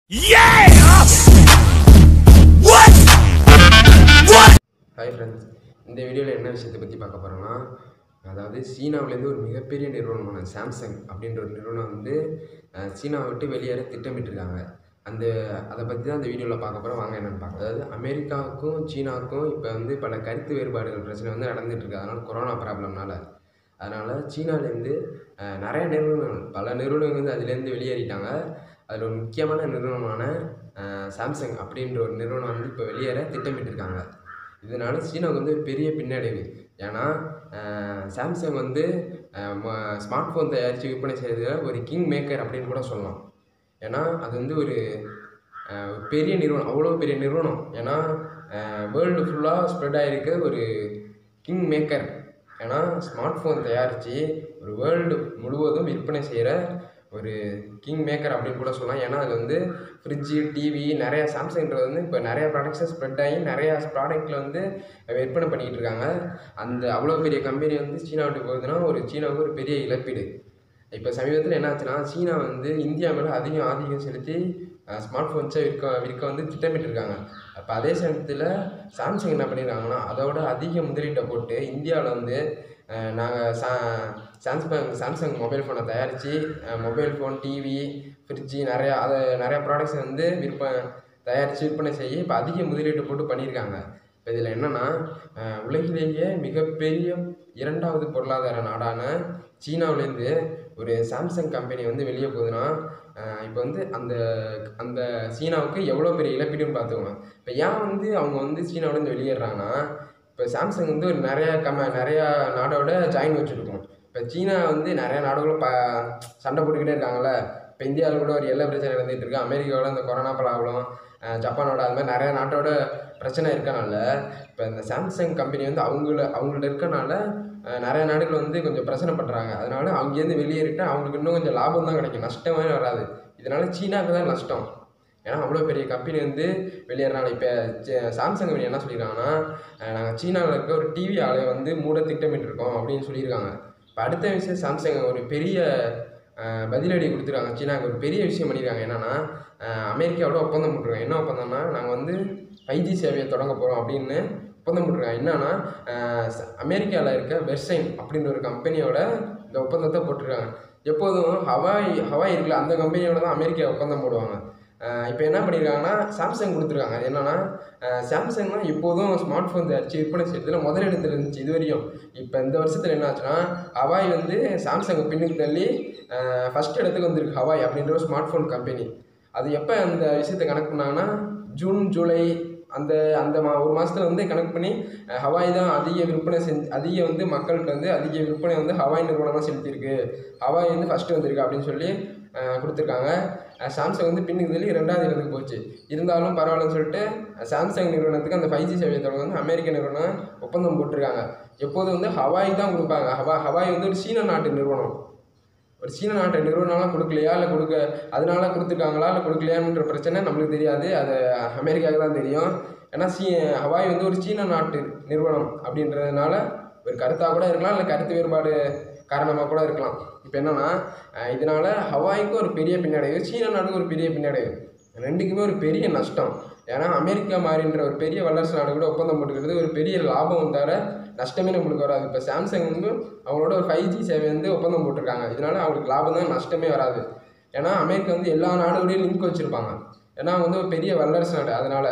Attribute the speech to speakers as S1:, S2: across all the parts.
S1: hi friends இந்த வீடியோவில் என்ன விஷயத்தை பற்றி பார்க்க போகிறோம்னா அதாவது சீனாவிலேருந்து ஒரு மிகப்பெரிய நிறுவனமான சாம்சங் அப்படின்ற ஒரு நிறுவனம் வந்து அஹ், சீனாவை விட்டு வெளியேற திட்டமிட்டிருக்காங்க அந்த அதை பற்றி தான் இந்த வீடியோவில் பார்க்க போகிறோம் வாங்க என்னென்னு பார்க்கலாம் அதாவது அமெரிக்காவுக்கும் சீனாவுக்கும் இப்போ வந்து பல கருத்து வேறுபாடுகள் பிரச்சனை வந்து நடந்துட்டு இருக்கு அதனால் கொரோனா ப்ராப்ளம்னால அதனால் சீனாலேருந்து அஹ், நிறைய நிறுவனங்கள் பல நிறுவனங்கள் வந்து அதுலேருந்து வெளியேறிட்டாங்க அதில் ஒரு முக்கியமான நிறுவனமான அஹ், சாம்சங் அப்படின்ற ஒரு நிறுவனம் வந்து இப்போ வெளியேற திட்டமிட்டிருக்காங்க இதனால சீனாவுக்கு வந்து ஒரு பெரிய பின்னடைவு ஏன்னா அஹ், சாம்சங் வந்து ஸ்மார்ட் ஃபோன் தயாரித்து விற்பனை செய்யறதுல ஒரு கிங் மேக்கர் அப்படின்னு கூட சொல்லலாம் ஏன்னா அது வந்து ஒரு அஹ், ஒரு பெரிய நிறுவனம் அவ்வளோ பெரிய நிறுவனம் ஏன்னா வேர்ல்டு ஃபுல்லாக ஸ்ப்ரெட் ஆகிருக்க ஒரு கிங் மேக்கர் ஏன்னா ஸ்மார்ட் ஃபோன் தயாரித்து ஒரு வேர்ல்டு முழுவதும் விற்பனை செய்கிற ஒரு கிங் மேக்கர் அப்படின்னு கூட சொல்லலாம் ஏன்னா அது வந்து ஃப்ரிட்ஜு டிவி நிறைய சாம்சங்ன்றது வந்து இப்போ நிறைய ப்ராடக்ட்ஸை ஸ்ப்ரெட் ஆகி நிறையா ப்ராடக்ட்டில் வந்து விற்பனை பண்ணிக்கிட்டு இருக்காங்க அந்த அவ்வளோ பெரிய கம்பெனி வந்து சீனா விட்டு போகுதுன்னா ஒரு சீனாவுக்கு ஒரு பெரிய இழப்பீடு இப்போ சமீபத்தில் என்ன ஆச்சுன்னா சீனா வந்து இந்தியா மேலே அதிகம் ஆதிக்கம் செலுத்தி ஸ்மார்ட் ஃபோன்ஸை விற்க விற்க வந்து திட்டமிட்டிருக்காங்க அப்போ அதே சமயத்தில் சாம்சங் என்ன பண்ணியிருக்காங்கன்னா அதோட அதிக முதலீட்டை போட்டு இந்தியாவில் வந்து நாங்கள் சா சாம்சங் சாம்சங் மொபைல் ஃபோனை தயாரித்து மொபைல் ஃபோன் டிவி ஃப்ரிட்ஜு நிறையா அதை நிறையா ப்ராடக்ட்ஸ் வந்து விற்ப தயாரித்து விற்பனை செய்ய இப்போ அதிக முதலீட்டு போட்டு பண்ணியிருக்காங்க இப்போ இதில் என்னென்னா உலகிலேயே மிகப்பெரிய இரண்டாவது பொருளாதார நாடான சீனாவிலேருந்து ஒரு சாம்சங் கம்பெனி வந்து வெளியே போகுதுன்னா இப்போ வந்து அந்த அந்த சீனாவுக்கு எவ்வளோ பெரிய இழப்பீடுன்னு பார்த்துக்கோங்க இப்போ ஏன் வந்து அவங்க வந்து சீனாவிலேருந்து வெளியேறாங்கன்னா இப்போ சாம்சங் வந்து ஒரு நிறையா கம நிறையா நாடோட ஜாயின் வச்சுருக்கோம் இப்போ சீனா வந்து நிறைய நாடுகளும் ப சண்டை போட்டுக்கிட்டே இருக்காங்கல்ல இப்போ இந்தியாவில் கூட ஒரு எல்லை பிரச்சனை நடந்துகிட்டு இருக்கு அமெரிக்காவோட இந்த கொரோனா ப்ராப்ளம் ஜப்பானோட அது மாதிரி நிறைய நாட்டோட பிரச்சனை இருக்கனால இப்போ இந்த சாம்சங் கம்பெனி வந்து அவங்கள அவங்கள்ட்ட இருக்கனால அஹ், நிறைய நாடுகள் வந்து கொஞ்சம் பிரச்சனை பண்ணுறாங்க அதனால அங்கேருந்து வெளியேறிட்டு அவங்களுக்கு இன்னும் கொஞ்சம் லாபம் தான் கிடைக்கும் நஷ்டமே வராது இதனால சீனாவுக்கு தான் நஷ்டம் ஏன்னா அவ்வளோ பெரிய கம்பெனி வந்து வெளியேறாங்க இப்போ சாம்சங் கம்பெனி என்ன சொல்லியிருக்காங்கன்னா நாங்கள் சீனாவில் இருக்க ஒரு டிவி ஆலையை வந்து மூட திட்டமிட்டிருக்கோம் அப்படின்னு சொல்லியிருக்காங்க இப்போ அடுத்த விஷயம் சாம்சங் ஒரு பெரிய அஹ், பதிலடி கொடுத்துருக்காங்க சீனாவுக்கு ஒரு பெரிய விஷயம் பண்ணியிருக்காங்க என்னன்னா அஹ், அமெரிக்காவோட ஒப்பந்தம் போட்டிருக்காங்க என்ன ஒப்பந்தம்னா நாங்கள் வந்து ஃபைவ் ஜி சேவையை தொடங்க போகிறோம் அப்படின்னு ஒப்பந்தம் போட்டிருக்காங்க என்னன்னா அமெரிக்காவில் இருக்க வெர்சைன் அப்படின்ற ஒரு கம்பெனியோட இந்த ஒப்பந்தத்தை போட்டிருக்காங்க எப்போதும் ஹவாய் ஹவாய் இருக்குல்ல அந்த கம்பெனியோட தான் அமெரிக்கா ஒப்பந்தம் போடுவாங்க இப்போ என்ன பண்ணியிருக்காங்கன்னா சாம்சங் கொடுத்துருக்காங்க அது என்னன்னா சாம்சங்லாம் எப்போதும் ஸ்மார்ட் ஃபோன் தயாரிச்சு விற்பனை செய்யறதுல முதலிடத்தில் இருந்துச்சு இது வரையும் இப்போ இந்த வருஷத்தில் என்ன ஆச்சுன்னா ஹவாய் வந்து சாம்சங் பின்னுக்கு தள்ளி ஃபஸ்ட் இடத்துக்கு வந்திருக்கு ஹவாய் அப்படின்ற ஒரு ஸ்மார்ட் ஃபோன் கம்பெனி அது எப்போ அந்த விஷயத்தை கணக்கு பண்ணாங்கன்னா ஜூன் ஜூலை அந்த அந்த மா ஒரு மாதத்துல வந்து கணக்கு பண்ணி அஹ், ஹவாய் தான் அதிக விற்பனை செஞ்சு அதிக வந்து மக்கள்கிட்ட வந்து அதிக விற்பனை வந்து ஹவாய் நிறுவனம் தான் செலுத்தியிருக்கு ஹவாய் வந்து ஃபஸ்ட்டு வந்திருக்கு அப்படின்னு சொல்லி அஹ், கொடுத்துருக்காங்க அஹ், சாம்சங் வந்து பின்னுக்கு தள்ளி ரெண்டாவது இடத்துக்கு போச்சு இருந்தாலும் பரவாயில்லன்னு சொல்லிட்டு அஹ், சாம்சங் நிறுவனத்துக்கு அந்த ஃபைவ் ஜி சேவையை தொடங்க வந்து அமெரிக்க நிறுவனம் ஒப்பந்தம் போட்டிருக்காங்க எப்போதும் வந்து ஹவாய் தான் கொடுப்பாங்க ஹவா ஹவாய் வந்து ஒரு சீன நாட்டு நிறுவனம் ஒரு சீன நாட்டு நிறுவனம்லாம் கொடுக்கலையா இல்லை கொடுக்க அதனால கொடுத்துருக்காங்களா இல்லை கொடுக்கலையான்ற பிரச்சனை நம்மளுக்கு தெரியாது அது அமெரிக்காவுக்கு தான் தெரியும் ஏன்னா சீ ஹவாய் வந்து ஒரு சீன நாட்டு நிறுவனம் அப்படின்றதுனால ஒரு கருத்தாக கூட இருக்கலாம் இல்லை கருத்து வேறுபாடு காரணமாக கூட இருக்கலாம் இப்போ என்னன்னா அஹ் இதனால ஹவாய்க்கும் ஒரு பெரிய பின்னடைவு சீன நாட்டுக்கு ஒரு பெரிய பின்னடைவு ரெண்டுக்குமே ஒரு பெரிய நஷ்டம் ஏன்னா அமெரிக்கா மாதிரின்ற ஒரு பெரிய வல்லரசு நாடு கூட ஒப்பந்தம் போட்டுக்கிறது ஒரு பெரிய லாபம் தவிர நஷ்டமே நம்மளுக்கு வராது இப்போ சாம்சங் வந்து அவங்களோட ஒரு ஃபைவ் ஜி சேவை வந்து ஒப்பந்தம் போட்டிருக்காங்க இதனால அவங்களுக்கு லாபம் தான் நஷ்டமே வராது ஏன்னா அமெரிக்கா வந்து எல்லா நாடுகளையும் லிங்க் வச்சுருப்பாங்க ஏன்னா அவங்க வந்து ஒரு பெரிய வல்லரசு நாடு அதனால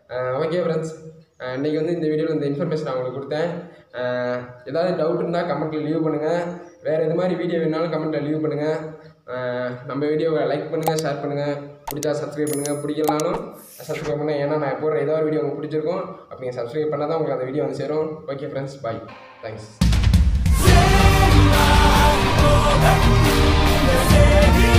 S1: ஓகே ஃப்ரெண்ட்ஸ் இன்றைக்கி வந்து இந்த வீடியோவில் இந்த இன்ஃபர்மேஷன் நான் உங்களுக்கு கொடுத்தேன் அஹ் ஏதாவது டவுட் இருந்தால் கமெண்ட்டில் லீவ் பண்ணுங்கள் வேறு எது மாதிரி வீடியோ வேணாலும் கமெண்ட்டில் லீவ் பண்ணுங்கள் அஹ் நம்ம வீடியோவை லைக் பண்ணுங்கள் ஷேர் பண்ணுங்கள் பிடிச்சா சப்ஸ்கிரைப் பண்ணுங்கள் பிடிக்கலனாலும் சப்ஸ்கிரைப் பண்ணுங்கள் ஏன்னா நான் போடுற ஏதோ ஒரு வீடியோ உங்களுக்கு பிடிச்சிருக்கும் அப்போ நீங்கள் சப்ஸ்கிரைப் பண்ணால் தான் உங்களுக்கு அந்த வீடியோ வந்து சேரும் okay friends bye thanks
S2: Say